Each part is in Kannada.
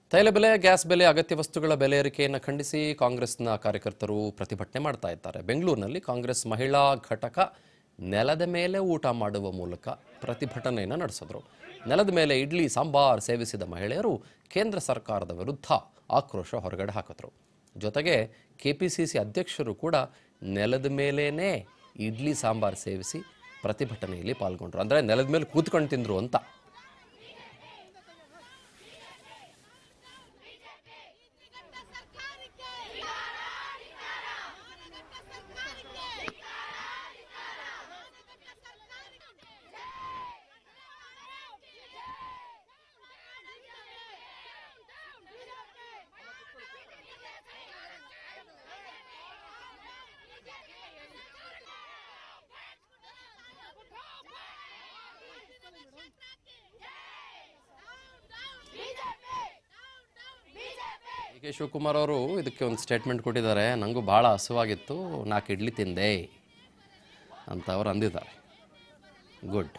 ತೈಲ ಬೆಲೆ ಗ್ಯಾಸ್ ಬೆಲೆ ಅಗತ್ಯ ವಸ್ತುಗಳ ಬೆಲೆ ಏರಿಕೆಯನ್ನು ಖಂಡಿಸಿ ಕಾಂಗ್ರೆಸ್ನ ಕಾರ್ಯಕರ್ತರು ಪ್ರತಿಭಟನೆ ಮಾಡ್ತಾ ಇದ್ದಾರೆ ಬೆಂಗಳೂರಿನಲ್ಲಿ ಕಾಂಗ್ರೆಸ್ ಮಹಿಳಾ ಘಟಕ ನೆಲದ ಮೇಲೆ ಊಟ ಮಾಡುವ ಮೂಲಕ ಪ್ರತಿಭಟನೆಯನ್ನು ನಡೆಸಿದ್ರು ನೆಲದ ಮೇಲೆ ಇಡ್ಲಿ ಸಾಂಬಾರ್ ಸೇವಿಸಿದ ಮಹಿಳೆಯರು ಕೇಂದ್ರ ಸರ್ಕಾರದ ವಿರುದ್ಧ ಆಕ್ರೋಶ ಹೊರಗಡೆ ಹಾಕಿದ್ರು ಜೊತೆಗೆ ಕೆಪಿಸಿಸಿ ಅಧ್ಯಕ್ಷರು ಕೂಡ ನೆಲದ ಮೇಲೇನೆ ಇಡ್ಲಿ ಸಾಂಬಾರ್ ಸೇವಿಸಿ ಪ್ರತಿಭಟನೆಯಲ್ಲಿ ಪಾಲ್ಗೊಂಡ್ರು ಅಂದರೆ ನೆಲದ ಮೇಲೆ ಕೂತ್ಕೊಂಡು ತಿಂದ್ರು ಅಂತ ಡಿ ಕೆ ಶಿವಕುಮಾರ್ ಅವರು ಇದಕ್ಕೆ ಒಂದು ಸ್ಟೇಟ್ಮೆಂಟ್ ಕೊಟ್ಟಿದ್ದಾರೆ ನನಗೂ ಭಾಳ ಹಸುವಾಗಿತ್ತು ನಾಲ್ಕು ಇಡ್ಲಿ ತಿಂದೆ ಅಂತ ಅವರು ಅಂದಿದ್ದಾರೆ ಗುಡ್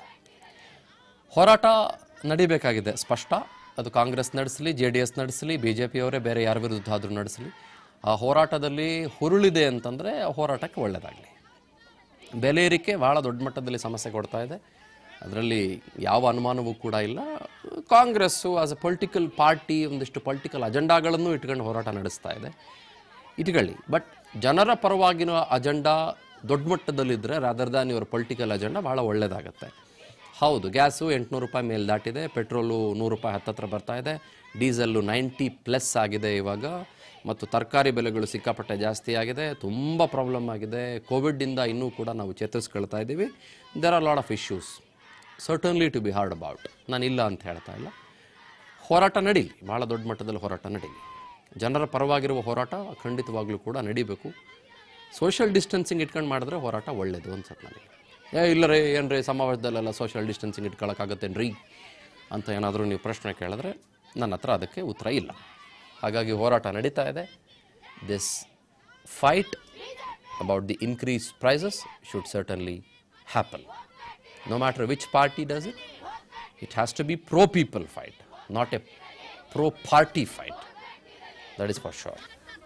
ಹೋರಾಟ ನಡಿಬೇಕಾಗಿದೆ ಸ್ಪಷ್ಟ ಅದು ಕಾಂಗ್ರೆಸ್ ನಡೆಸಲಿ ಜೆ ಡಿ ಎಸ್ ನಡೆಸಲಿ ಬಿ ಜೆ ಪಿಯವರೇ ಬೇರೆ ಯಾರ ವಿರುದ್ಧ ಆದರೂ ನಡೆಸಲಿ ಆ ಹೋರಾಟದಲ್ಲಿ ಹುರುಳಿದೆ ಅಂತಂದರೆ ಆ ಹೋರಾಟಕ್ಕೆ ಒಳ್ಳೆಯದಾಗಲಿ ಬೆಲೆ ಏರಿಕೆ ಭಾಳ ದೊಡ್ಡ ಮಟ್ಟದಲ್ಲಿ ಸಮಸ್ಯೆ ಕೊಡ್ತಾ ಇದೆ ಅದರಲ್ಲಿ ಯಾವ ಅನುಮಾನವೂ ಕೂಡ ಇಲ್ಲ Congress as a political party ಒಂದಿಷ್ಟು ಪೊಲಿಟಿಕಲ್ ಅಜೆಂಡಾಗಳನ್ನು ಇಟ್ಕೊಂಡು ಹೋರಾಟ ನಡೆಸ್ತಾ ಇದೆ ಇಟ್ಕೊಳ್ಳಿ ಬಟ್ ಜನರ ಪರವಾಗಿನ ಅಜೆಂಡಾ ದೊಡ್ಡ ಮಟ್ಟದಲ್ಲಿದ್ದರೆ ರಾದರ್ ದಾನ್ ಇವರ ಪೊಲಿಟಿಕಲ್ ಅಜೆಂಡಾ ಭಾಳ ಒಳ್ಳೆಯದಾಗುತ್ತೆ ಹೌದು ಗ್ಯಾಸು ಎಂಟುನೂರು ರೂಪಾಯಿ ಮೇಲೆ ದಾಟಿದೆ ಪೆಟ್ರೋಲು ನೂರು ರೂಪಾಯಿ ಹತ್ತತ್ರ ಬರ್ತಾ ಇದೆ ಡೀಸೆಲ್ಲು ನೈಂಟಿ ಪ್ಲಸ್ ಆಗಿದೆ ಇವಾಗ ಮತ್ತು ತರಕಾರಿ ಬೆಲೆಗಳು ಸಿಕ್ಕಾಪಟ್ಟೆ ಜಾಸ್ತಿ ಆಗಿದೆ ತುಂಬ ಪ್ರಾಬ್ಲಮ್ ಆಗಿದೆ ಕೋವಿಡ್ಡಿಂದ ಇನ್ನೂ ಕೂಡ ನಾವು ಚೇತರಿಸ್ಕೊಳ್ತಾ ಇದ್ದೀವಿ there are lot of issues certainly to be hard about ನಾನು ಇಲ್ಲ ಅಂತ ಹೇಳ್ತಾ ಇಲ್ಲ ಹೋರಾಟ ನಡೀಲಿ ಭಾಳ ದೊಡ್ಡ ಮಟ್ಟದಲ್ಲಿ ಹೋರಾಟ ನಡೀಲಿ ಜನರ ಪರವಾಗಿರುವ ಹೋರಾಟ ಖಂಡಿತವಾಗ್ಲೂ ಕೂಡ ನಡಿಬೇಕು ಸೋಷಿಯಲ್ ಡಿಸ್ಟೆನ್ಸಿಂಗ್ ಇಟ್ಕೊಂಡು ಮಾಡಿದ್ರೆ ಹೋರಾಟ ಒಳ್ಳೆಯದು ಅನ್ಸುತ್ತೆ ನನಗೆ ಏ ಇಲ್ಲ ರೀ ಏನು ರೀ ಸಮಾವೇಶದಲ್ಲೆಲ್ಲ ಸೋಷಿಯಲ್ ಡಿಸ್ಟೆನ್ಸಿಂಗ್ ಇಟ್ಕೊಳಕ್ಕಾಗತ್ತೇನು ರೀ ಅಂತ ಏನಾದರೂ ನೀವು ಪ್ರಶ್ನೆ ಕೇಳಿದ್ರೆ ನನ್ನ ಹತ್ರ ಅದಕ್ಕೆ ಉತ್ತರ ಇಲ್ಲ ಹಾಗಾಗಿ ಹೋರಾಟ ನಡೀತಾ ಇದೆ this fight about the increase prices should certainly happen no matter which party does it, it has to be pro people fight, not a pro party fight. That is for sure.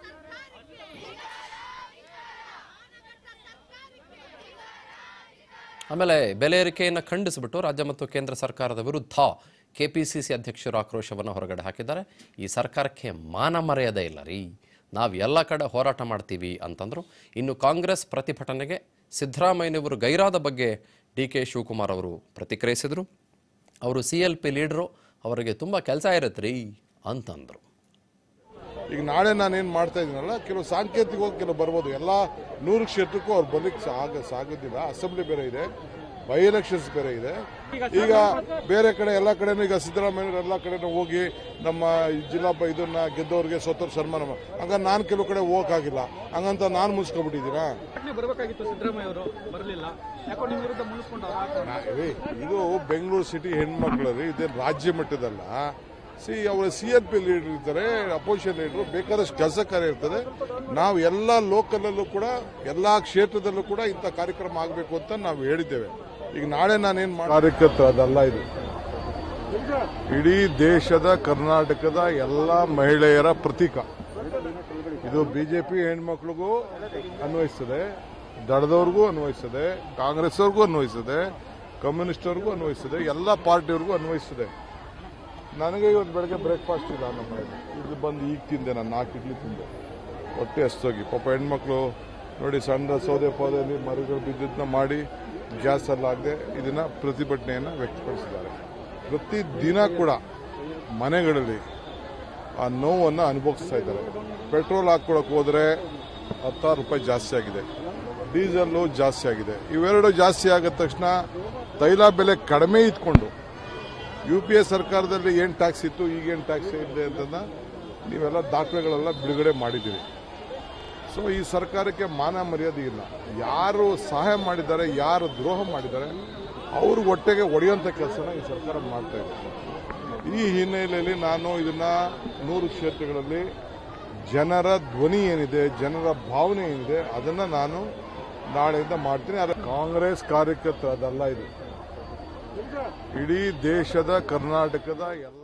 ಆಮೇಲೆ ಬೆಲೆ ಏರಿಕೆಯನ್ನು ಖಂಡಿಸಿಬಿಟ್ಟು ರಾಜ್ಯ ಮತ್ತು ಕೇಂದ್ರ ಸರ್ಕಾರದ ವಿರುದ್ಧ ಕೆಪಿಸಿಸಿ ಅಧ್ಯಕ್ಷರು ಆಕ್ರೋಶವನ್ನು ಹೊರಗಡೆ ಹಾಕಿದ್ದಾರೆ ಈ ಸರ್ಕಾರಕ್ಕೆ ಮಾನ ಮರ್ಯಾದೆ ಇಲ್ಲ ರೀ ನಾವು ಎಲ್ಲ ಕಡೆ ಹೋರಾಟ ಮಾಡ್ತೀವಿ ಅಂತಂದರು ಇನ್ನು ಕಾಂಗ್ರೆಸ್ ಪ್ರತಿಭಟನೆಗೆ ಸಿದ್ದರಾಮಯ್ಯನವರು ಗೈರಾದ ಬಗ್ಗೆ ಡಿ ಕೆ ಶಿವಕುಮಾರ್ ಅವರು ಪ್ರತಿಕ್ರಿಯಿಸಿದರು ಅವರು ಸಿ ಎಲ್ ಪಿ ಲೀಡ್ರು ಅವರಿಗೆ ತುಂಬ ಕೆಲಸ ಇರುತ್ತೆ ರೀ ಅಂತಂದರು ಈಗ ನಾಳೆ ನಾನೇನು ಮಾಡ್ತಾ ಇದ್ದೀನಲ್ಲ ಕೆಲವು ಸಾಂಕೇತಿಕವಾಗಿ ಕೆಲವು ಬರ್ಬೋದು ಎಲ್ಲ ನೂರು ಕ್ಷೇತ್ರಕ್ಕೂ ಅವ್ರು ಬರ್ಲಿಕ್ಕೆ ಸಾಗ ಸಾಗೋದಿಲ್ಲ ಅಸೆಂಬ್ಲಿ ಬೇರೆ ಇದೆ ಬೈ ಎಲೆಕ್ಷನ್ಸ್ ಬೇರೆ ಇದೆ ಈಗ ಬೇರೆ ಕಡೆ ಎಲ್ಲ ಕಡೆನೂ ಈಗ ಸಿದ್ದರಾಮಯ್ಯ ಎಲ್ಲ ಕಡೆನೂ ಹೋಗಿ ನಮ್ಮ ಈ ಜಿಲ್ಲಾ ಪ- ಇದನ್ನ ಗೆದ್ದವ್ರಿಗೆ ಸೋತವ್ರ ಸನ್ಮಾನ ಮಾ- ಹಂಗ ನಾನು ಕೆಲವು ಕಡೆ ಹೋಗಕ್ಕಾಗಿಲ್ಲ ಹಂಗಂತ ನಾನು ಮುಗಿಸ್ಕೊಬಿಟ್ಟಿದ್ದೀನಾ ಘಟನೆ ಬರಬೇಕಾಗಿತ್ತು ಸಿದ್ದರಾಮಯ್ಯ ಅವರು ಬರಲಿಲ್ಲ ಯಾಕೋ ನಿಮ್ಮ ವಿರುದ್ಧ ಮುನಿಸ್ಕೊಂಡು ಅವ್ರು ನಾ- ಏ, ಇದು ಬೆಂಗಳೂರು ಸಿಟಿ ಹೆಣ್ಮಕ್ಳಲ್ಲಿ ಇದೇನು ರಾಜ್ಯ ಮಟ್ಟದಲ್ಲ ಸಿ ಅವರ ಸಿ ಎನ್ ಪಿ ಲೀಡರ್ ಇರ್ತಾರೆ ಅಪೋಸಿಷನ್ ಲೀಡರ್ ಬೇಕಾದಷ್ಟು ಕೆಲಸ ಕಾರ್ಯ ಇರ್ತದೆ ನಾವು ಎಲ್ಲ ಲೋಕಲಲ್ಲೂ ಕೂಡ ಎಲ್ಲ ಕ್ಷೇತ್ರದಲ್ಲೂ ಕೂಡ ಇಂಥ ಕಾರ್ಯಕ್ರಮ ಆಗಬೇಕು ಅಂತ ನಾವು ಹೇಳಿದ್ದೇವೆ ಈಗ ನಾಳೆ ನಾನೇನು ಕಾರ್ಯಕರ್ತ ಅದಲ್ಲ ಇದು ಇಡೀ ದೇಶದ ಕರ್ನಾಟಕದ ಎಲ್ಲ ಮಹಿಳೆಯರ ಪ್ರತೀಕ ಇದು ಬಿಜೆಪಿ ಹೆಣ್ಮಕ್ಳಿಗೂ ಅನ್ವಯಿಸ್ತದೆ ದಳದವ್ರಿಗೂ ಅನ್ವಯಿಸ್ತದೆ ಕಾಂಗ್ರೆಸ್ ಅವ್ರಿಗೂ ಅನ್ವಯಿಸ್ತದೆ ಕಮ್ಯುನಿಸ್ಟವ್ರಿಗೂ ಅನ್ವಯಿಸ್ತದೆ ಎಲ್ಲ ಪಾರ್ಟಿಯವ್ರಿಗೂ ಅನ್ವಯಿಸ್ತದೆ ನನಗೆ ಇವತ್ತು ಬೆಳಗ್ಗೆ ಬ್ರೇಕ್ಫಾಸ್ಟ್ ಇಲ್ಲ ನಮ್ಮ ಮನೇಲಿ ಇದು ಬಂದು ಈಗ ತಿಂದೆ ನಾನು ನಾಲ್ಕು ಇಡ್ಲಿ ತಿಂದೆ ಹೊಟ್ಟೆ ಹಸ್ತೋಗಿ ಪಾಪ ಹೆಣ್ಮಕ್ಳು ನೋಡಿ ಸಣ್ಣ ಸೌದೆ ಪೌದೆಯಲ್ಲಿ ಮರಗಳು ಬಿದ್ದದನ್ನ ಮಾಡಿ ಗ್ಯಾಸ್ ಎಲ್ಲ ಆಗದೆ ಇದನ್ನ ಪ್ರತಿಭಟನೆಯನ್ನು ವ್ಯಕ್ತಪಡಿಸಿದ್ದಾರೆ ಪ್ರತಿ ದಿನ ಕೂಡ ಮನೆಗಳಲ್ಲಿ ಆ ನೋವನ್ನು ಅನುಭವಿಸ್ತಾ ಇದ್ದಾರೆ ಪೆಟ್ರೋಲ್ ಹಾಕ್ಕೊಳಕ್ ಹೋದ್ರೆ ಹತ್ತಾರು ರೂಪಾಯಿ ಜಾಸ್ತಿ ಆಗಿದೆ ಡೀಸೆಲ್ಲು ಜಾಸ್ತಿ ಆಗಿದೆ ಇವೆರಡು ಜಾಸ್ತಿ ಆಗಿದ ತಕ್ಷಣ ತೈಲ ಬೆಲೆ ಕಡಿಮೆ ಇಟ್ಕೊಂಡು ಯು ಪಿ ಎ ಸರ್ಕಾರದಲ್ಲಿ ಏನು ಟ್ಯಾಕ್ಸ್ ಇತ್ತು ಈಗೇನು ಟ್ಯಾಕ್ಸ್ ಇದೆ ಅಂತಂದ ನೀವೆಲ್ಲ ದಾಖಲೆಗಳೆಲ್ಲ ಬಿಡುಗಡೆ ಮಾಡಿದ್ದೀರಿ ಸೊ ಈ ಸರ್ಕಾರಕ್ಕೆ ಮಾನ ಮರ್ಯಾದೆ ಇಲ್ಲ ಯಾರು ಸಹಾಯ ಮಾಡಿದ್ದಾರೆ ಯಾರು ದ್ರೋಹ ಮಾಡಿದ್ದಾರೆ ಅವರು ಹೊಟ್ಟೆಗೆ ಒಡೆಯುವಂಥ ಕೆಲಸನ ಈ ಸರ್ಕಾರ ಮಾಡ್ತಾ ಇದೆ ಈ ಹಿನ್ನೆಲೆಯಲ್ಲಿ ನಾನು ಇದನ್ನ ನೂರು ಕ್ಷೇತ್ರಗಳಲ್ಲಿ ಜನರ ಧ್ವನಿ ಏನಿದೆ ಜನರ ಭಾವನೆ ಏನಿದೆ ಅದನ್ನ ನಾನು ನಾಳೆಯಿಂದ ಮಾಡ್ತೀನಿ ಆದರೆ ಕಾಂಗ್ರೆಸ್ ಕಾರ್ಯಕರ್ತರ ಅದಲ್ಲ ಇದು ಇಡೀ ದೇಶದ ಕರ್ನಾಟಕದ ಎಲ್ಲ